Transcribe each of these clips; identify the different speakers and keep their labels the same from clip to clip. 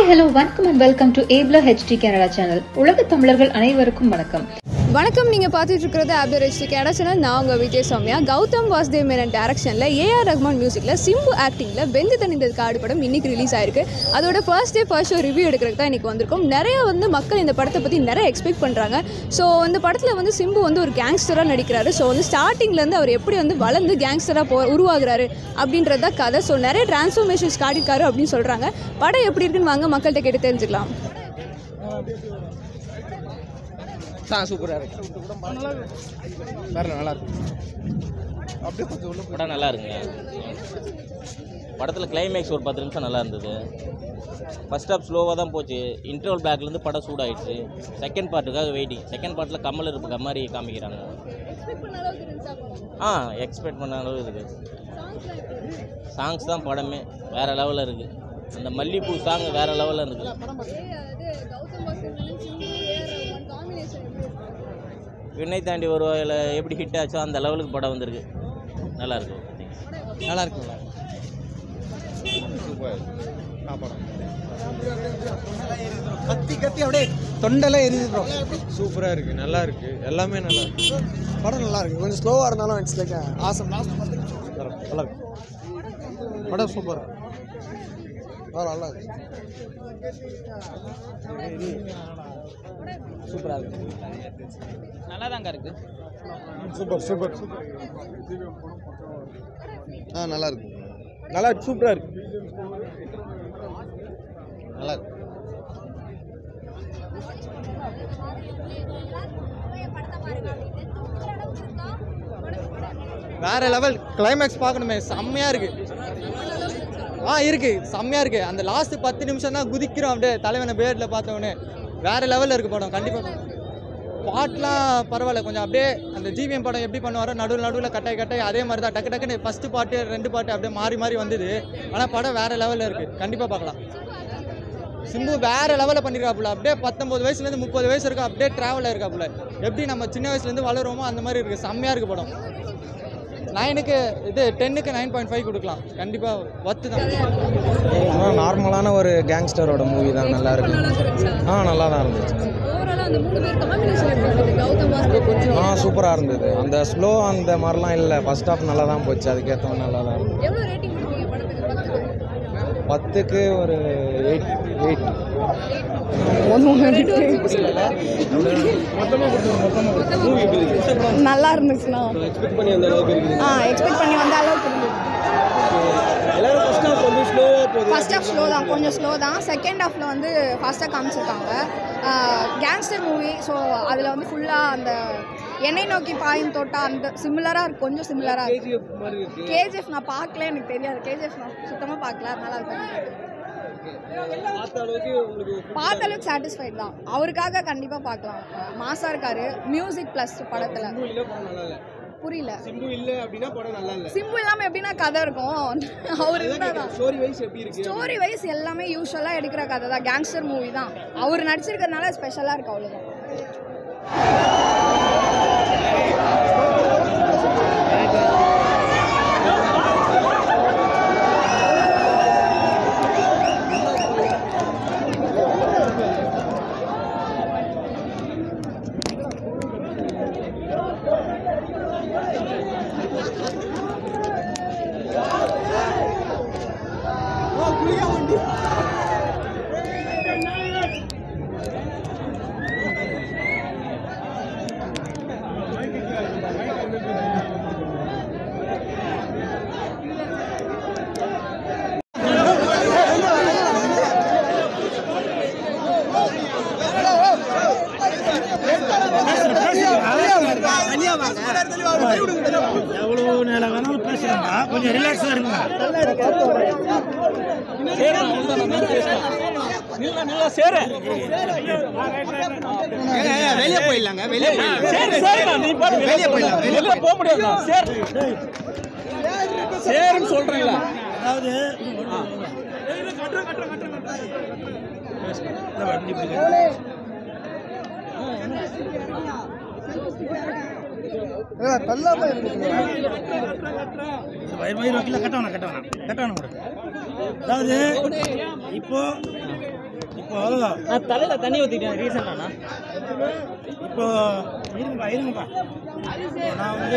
Speaker 1: Hi hello வணக்கம் and welcome to ஏப்ல HD Canada channel உலக தமிழர்கள் அனைவருக்கும் வணக்கம்
Speaker 2: வணக்கம் நீங்கள் பார்த்துட்டு இருக்கிறது ஆப்டர் ஹெச்டி கேடா சேனல் நான் உங்கள் விஜய் சௌமியா கௌதம் வாசுதேவ் மேனன் டேரக்ஷனில் ஏஆர் ரஹ்மான் மியூசிக்கில் சிம்பு ஆக்டிங்கில் வெந்து தணிந்தது காடு படம் இன்னைக்கு ரிலீஸ் ஆயிருக்கு அதோட first day first show review எடுக்கிறதுக்கு தான் இன்றைக்கி வந்திருக்கோம் நிறைய வந்து மக்கள் இந்த படத்தை பற்றி நிறைய எக்ஸ்பெக்ட் பண்ணுறாங்க ஸோ இந்த படத்தில் வந்து சிம்பு வந்து ஒரு கேங்ஸ்டராக நடிக்கிறாரு ஸோ வந்து ஸ்டார்டிங்லேருந்து அவர் எப்படி வந்து வளர்ந்து கேங்ஸ்டராக போ உருவாகுறாரு அப்படின்றது தான் கதை ஸோ நிறைய டிரான்ஸ்ஃபர்மேஷன்ஸ் காட்டியிருக்காரு அப்படின்னு சொல்கிறாங்க படம் எப்படி இருக்குன்னு வாங்க மக்கள்கிட்ட கேட்டு தெரிஞ்சுக்கலாம்
Speaker 3: ஆ சூப்பராக இருக்கு வேற நல்லா இருக்கு அப்படியே கொஞ்சம் உள்ள
Speaker 4: படம் நல்லா இருக்குங்க படத்தில் கிளைமேக்ஸ் ஒரு பத்து நிமிஷம் நல்லா இருந்தது ஃபர்ஸ்ட் ஹாஃப் ஸ்லோவாக தான் போச்சு இன்டர்வல் பேக்லேருந்து படம் சூடாயிடுச்சு செகண்ட் பார்ட்டுக்காக வெயிட்டிங் செகண்ட் பார்ட்டில் கமல் இருக்க மாதிரி காமிக்கிறாங்க ஆ எக்ஸ்பெக்ட் பண்ண அளவு இருக்குது சாங்ஸ் தான் படமே வேறு லெவலில் இருக்குது அந்த மல்லிப்பூ சாங் வேறு லெவலில் இருக்குது விண்ணை தாண்டி வருவாயில் எப்படி ஹிட் ஆச்சோ அந்த லெவலுக்கு படம் வந்திருக்கு நல்லா இருக்கு
Speaker 3: நல்லா இருக்கு நல்லா சூப்பர் ஆ படம் கத்தி கத்தி அப்படியே தொண்டெல்லாம் எரியுது ப்ரோ சூப்பராக இருக்கு நல்லா இருக்கு எல்லாமே நல்லா இருக்கு படம் நல்லா இருக்கு கொஞ்சம் ஸ்லோவாக இருந்தாலும் இட்ஸ் லைக் ஆசம் லாஸ்ட் பத்து நிமிஷம் நல்லா இருக்கு படம் சூப்பர் ஆ நல்லா இருக்கு சூப்பராக இருக்கு
Speaker 4: நல்லா தாங்க இருக்குது
Speaker 3: சூப்பர் சூப்பர் ஆ நல்லா இருக்கு நல்லா இருக்கு சூப்பராக இருக்கு நல்லா இருக்கு வேற லெவல் கிளைமேக்ஸ் பார்க்கணுமே செம்மையா இருக்கு ஆ இருக்கு செம்மையா இருக்கு அந்த லாஸ்ட் பத்து நிமிஷம் தான் குதிக்கிறோம் அப்படியே தலைவனை பேர்ல பார்த்தவொடனே வேற லெவல்ல இருக்கு படம் கண்டிப்பா பாட்டுலாம் பரவாயில்ல கொஞ்சம் அப்படியே அந்த ஜிவிஎம் படம் எப்படி பண்ணுவாரோ நடுவில் நடுவில் கட்டாய் கட்டாய் அதே மாதிரி தான் டக்கு டக்குன்னு ஃபர்ஸ்ட் பாட்டு ரெண்டு பாட்டு அப்படியே மாறி மாறி வந்தது ஆனால் படம் வேற லெவலில் இருக்கு கண்டிப்பாக பார்க்கலாம் சிம்பு வேற லெவலில் பண்ணியிருக்காப்புல அப்படியே பத்தொம்பது வயசுலேருந்து முப்பது வயசு இருக்கா அப்படியே ட்ராவலில் இருக்காப்புல எப்படி நம்ம சின்ன வயசுலேருந்து வளருவோமோ அந்த மாதிரி இருக்குது செம்மையாக இருக்குது படம் நைனுக்கு இது டென்னுக்கு நைன் பாயிண்ட் ஃபைவ் கொடுக்கலாம் கண்டிப்பாக ஒத்து தான்
Speaker 5: நார்மலான ஒரு கேங்ஸ்டரோட மூவி தான் நல்லா இருக்கு ஆ நல்லா தான் இருந்துச்சு
Speaker 2: ஓவராலாக அந்த மூணு பேர் காம்பினேஷன் எப்படி இருந்தது கௌதம் வாசுதேவ்
Speaker 5: ஆ சூப்பராக இருந்தது அந்த ஸ்லோ அந்த மாதிரிலாம் இல்லை ஃபர்ஸ்ட் ஹாஃப் நல்லா தான் போச்சு அதுக்கேற்ற நல்லா தான் இருந்தது
Speaker 2: எவ்வளோ ரேட்டிங் கொடுப்பீங்க படத்துக்கு பத்துக்கு
Speaker 5: பத்துக்கு ஒரு எயிட் எயிட்
Speaker 6: நல்லா இருந்துச்சுண்ணா
Speaker 3: எக்ஸ்பெக்ட் பண்ணி அந்த அளவுக்கு இருக்குது
Speaker 6: ஆ எக்ஸ்பெக்ட் பண்ணி வந்த அளவுக்கு இருந்தது
Speaker 3: எல்லாரும் ஃபர்ஸ்ட் ஹாஃப் வந்து ஸ்லோவாக போகுது
Speaker 6: ஃபர்ஸ்ட் ஹாஃப் ஸ்லோ தான் கொஞ்சம் ஸ்லோ தான் செகண்ட் ஹாஃபில் வந்து ஃபாஸ்ட்டாக காமிச்சிருக்காங்க கேங்ஸ்டர் மூவி ஸோ அதில் வந்து ஃபுல்லாக அந்த எண்ணெய் நோக்கி பாயும் தோட்டா அந்த சிமிலராக இருக்கு கொஞ்சம் சிமிலராக இருக்கு
Speaker 3: கேஜிஎஃப் மாதிரி இருக்கு
Speaker 6: கேஜிஎஃப் நான் பார்க்கல எனக்கு தெரியாது கேஜிஎஃப் நான் சுத்தமாக பார்க்கல அதனால அது பத்தி
Speaker 3: பார்த்த அளவுக்கு உங்களுக்கு
Speaker 6: பார்த்த அளவுக்கு சாட்டிஸ்ஃபைட் தான் அவருக்காக கண்டிப்பாக பார்க்கலாம் மாசா இருக்காரு மியூசிக் ப்ளஸ் படத்தில்
Speaker 3: சிம்பு இல்லை படம் நல்லா இல்லை
Speaker 6: புரியல
Speaker 3: சிம்பு இல்லை அப்படின்னா படம் நல்லா இல்லை
Speaker 6: சிம்பிள் இல்லாமல் எப்படின்னா கதை இருக்கும் அவர் இருந்தால் தான்
Speaker 3: ஸ்டோரி வைஸ் எப்படி இருக்கு
Speaker 6: ஸ்டோரி வைஸ் எல்லாமே யூஸ்வலாக எடுக்கிற கதை தான் கேங்ஸ்டர் மூவி தான் அவர் நடிச்சிருக்கிறதுனால ஸ்பெஷலாக இருக்கு அவ்வளோதான்
Speaker 7: எவ்வளோ நேரம் வேணாலும் பேசுகிறேங்க கொஞ்சம் ரிலாக்ஸாக இருங்க
Speaker 3: வெளியே போயிடலாங்க வெளியே போயிடலாம் வெளியே போயிடலாம் வெளியே போக முடியாது சேருன்னு சொல்றீங்களா
Speaker 7: அதாவது வயிறு வயிறு வைக்கல கட்ட வேணாம் கட்ட வேணாம் கட்ட வேணாம் கூட அதாவது இப்போ இப்போ
Speaker 8: தலையில் தண்ணி ஊற்றிட்டேன் ரீசெண்டாண்ணா
Speaker 7: இப்போ இருங்கப்பா இருங்கப்பா நான் வந்து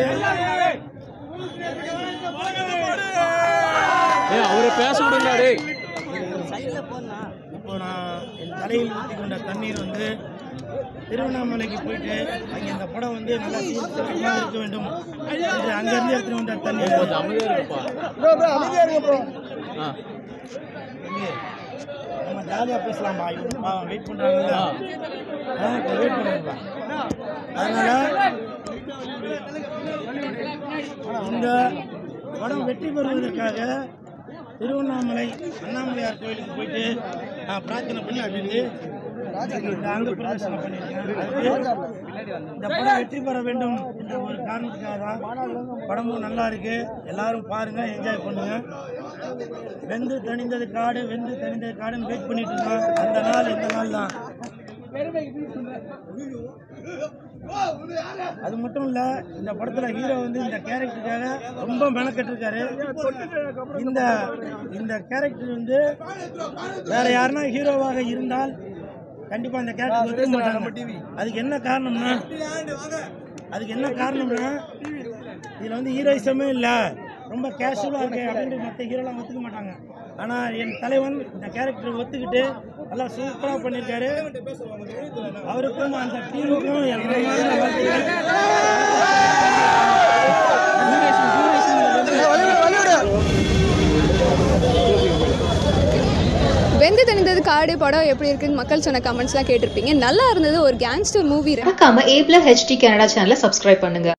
Speaker 8: அவரை பேச விடுங்க டேய்
Speaker 7: இப்போ நான் என் தலையில் ஊற்றி கொண்ட தண்ணீர் வந்து திருவண்ணாமலைக்கு போயிட்டு அங்கே இந்த படம் வந்து நல்லா சீக்கிரமாக இருக்க வேண்டும் என்று அங்கேருந்து எடுத்துட்டு வந்த தண்ணீர்
Speaker 8: கொஞ்சம் அமைதியாக இருக்குப்பா ஆ
Speaker 7: தம்பி, நம்ம ஜாலியாக பேசலாம்பா இவங்க பாவம் வெயிட் பண்ணுறாங்கல்ல வெயிட் பண்ணுங்கப்பா அதனால் இந்த படம் வெற்றி பெறுவதற்காக திருவண்ணாமலை அண்ணாமலையார் கோயிலுக்கு போயிட்டு நான் பிரார்த்தனை பண்ணி அப்படின்னு இந்த அங்க பிரதர்சனம் பண்ணியிருக்கேன் அதுக்கு இந்த படம் வெற்றி பெற வேண்டும் என்ற ஒரு காரணத்துக்காக தான் படமும் நல்லா இருக்கு எல்லாரும் பாருங்க என்ஜாய் பண்ணுங்க வெந்து தணிந்தது காடு வெந்து தணிந்தது காடுன்னு வெயிட் பண்ணிட்டு இருக்கோம் அந்த நாள் இந்த நாள் தான் அது மட்டும் இல்ல இந்த படத்துல ஹீரோ வந்து இந்த கேரக்டருக்காக ரொம்ப மெனக்கெட்டிருக்காரு இந்த இந்த கேரக்டர் வந்து வேற யாருன்னா ஹீரோவாக இருந்தால் கண்டிப்பா இந்த கேரக்டர் ஒத்துக்க மாட்டாங்க அதுக்கு என்ன காரணம்னா அதுக்கு என்ன காரணம்னா இதில் வந்து ஹீரோயிசமே இல்லை ரொம்ப கேஷுவலாக இருக்கு அப்படின்ட்டு மற்ற ஹீரோலாம் ஒத்துக்க மாட்டாங்க ஆனால் என் தலைவன் இந்த கேரக்டர் ஒத்துக்கிட்டு நல்லா சூப்பராக பண்ணியிருக்காரு அவருக்கும் அந்த டீமுக்கும் என் மனமார்ந்த வாழ்த்துக்கள்.
Speaker 2: வெந்து தணிந்தது காடு படம் எப்படி இருக்குன்னு மக்கள் சொன்ன கமெண்ட்ஸ்லாம் கேட்டிருப்பீங்க நல்லா இருந்தது ஒரு கேங்ஸ்டர் மூவி
Speaker 1: மறக்காம ஏப்ல ஹெச்டி கனடா சேனலை சப்ஸ்கிரைப் பண்ணுங்க